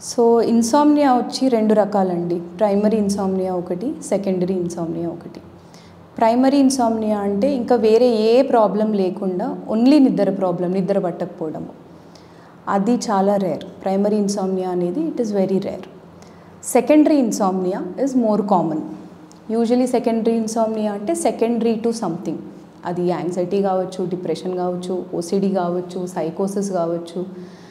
so insomnia వచ్చి రెండు రకాలండి ప్రైమరీ ఇన్సామ్నియా ఒకటి సెకండరీ ఇన్సామ్నియా ఒకటి ప్రైమరీ ఇన్సామ్నియా అంటే ఇంకా వేరే ఏ ప్రాబ్లం లేకుండా ఓన్లీ నిద్ర ప్రాబ్లం నిద్ర పట్టకపోవడము అది చాలా రేర్ ప్రైమరీ ఇన్సామ్నియా అనేది it is very rare secondary insomnia is more common usually secondary insomnia అంటే సెకండరీ టు సంథింగ్ అది యాంగ్జైటీ కావచ్చు డిప్రెషన్ కావచ్చు ఓసిడి కావచ్చు సైకోసిస్ కావచ్చు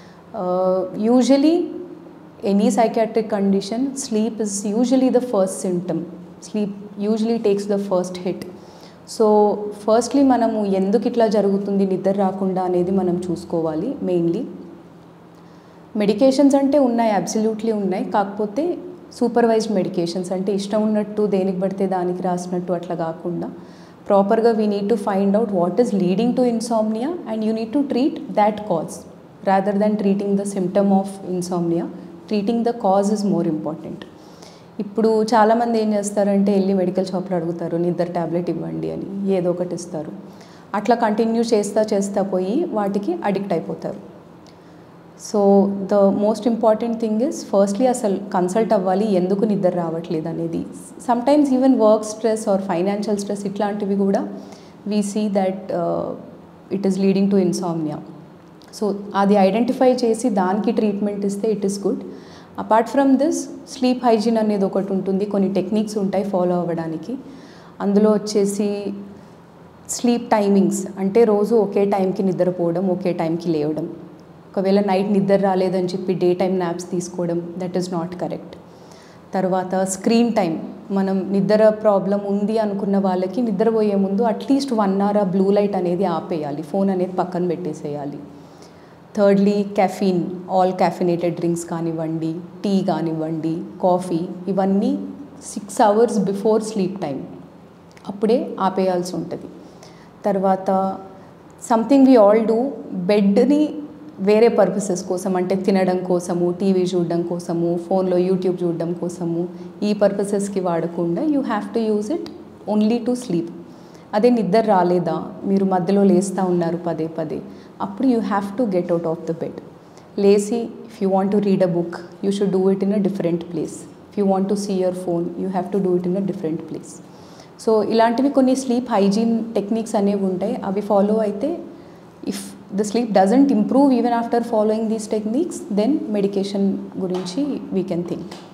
usually any psychiatric condition sleep is usually the first symptom sleep usually takes the first hit so firstly మనము ఎందుకు ఇట్లా జరుగుతుంది నిద్ర రాకుండా అనేది మనం చూసుకోవాలి మెయిన్లీ మెడికేషన్స్ అంటే ఉన్నాయి అబ్సల్యూట్లీ ఉన్నాయి కాకపోతే సూపర్వైజ్డ్ మెడికేషన్స్ అంటే ఇష్టం ఉన్నట్టు దేనికి పడితే దానికి రాసినట్టు అట్లా కాకుండా ప్రాపర్గా we need to find out what is leading to insomnia and you need to treat that cause rather than treating the symptom of insomnia treating the cause is more important ఇప్పుడు చాలామంది ఏం చేస్తారంటే వెళ్ళి మెడికల్ షాప్లో అడుగుతారు నిద్ర tablet ఇవ్వండి అని ఏదో ఒకటి ఇస్తారు అట్లా కంటిన్యూ చేస్తా చేస్తా పోయి వాటికి అడిక్ట్ అయిపోతారు so the most important thing is firstly అసలు కన్సల్ట్ అవ్వాలి ఎందుకు నిద్ర రావట్లేదు అనేది sometimes even work stress or financial stress ఇట్లాంటివి కూడా we see that it is leading to insomnia so అది ఐడెంటిఫై చేసి దానికి ట్రీట్మెంట్ ఇస్తే it is good apart from this sleep hygiene అనేది ఒకటి ఉంటుంది కొన్ని టెక్నిక్స్ ఉంటాయి ఫాలో అవ్వడానికి అందులో వచ్చేసి స్లీప్ టైమింగ్స్ అంటే రోజు ఒకే టైంకి నిద్రపోవడం ఒకే టైంకి లేవడం ఒకవేళ నైట్ నిద్ర రాలేదని చెప్పి డే టైం నాప్స్ తీసుకోవడం దట్ ఈస్ నాట్ కరెక్ట్ తర్వాత స్క్రీన్ టైం మనం నిద్ర ప్రాబ్లం ఉంది అనుకున్న వాళ్ళకి నిద్రపోయే ముందు అట్లీస్ట్ వన్ అవర్ ఆ బ్లూ లైట్ అనేది ఆపేయాలి ఫోన్ అనేది పక్కన పెట్టేసేయాలి thirdly caffeine all caffeinated drinks కానివ్వండి టీ కానివ్వండి కాఫీ ఇవన్నీ six hours before sleep time అప్పుడే ఆపేయాల్సి ఉంటుంది తర్వాత సంథింగ్ వీ ఆల్ డూ బెడ్ని వేరే పర్పసెస్ కోసం అంటే తినడం కోసము టీవీ చూడడం కోసము ఫోన్లో యూట్యూబ్ చూడడం కోసము ఈ పర్పసెస్కి వాడకుండా you have to use it only to sleep అదే నిద్ర రాలేదా మీరు మధ్యలో లేస్తూ ఉన్నారు పదే పదే అప్పుడు you have to get out of the bed లేసి if you want to read a book you should do it in a different place if you want to see your phone you have to do it in a different place so ఇలాంటివి కొన్ని sleep hygiene techniques అనేవి ఉంటాయి అవి follow అయితే if the sleep doesn't improve even after following these techniques then medication గురించి we can think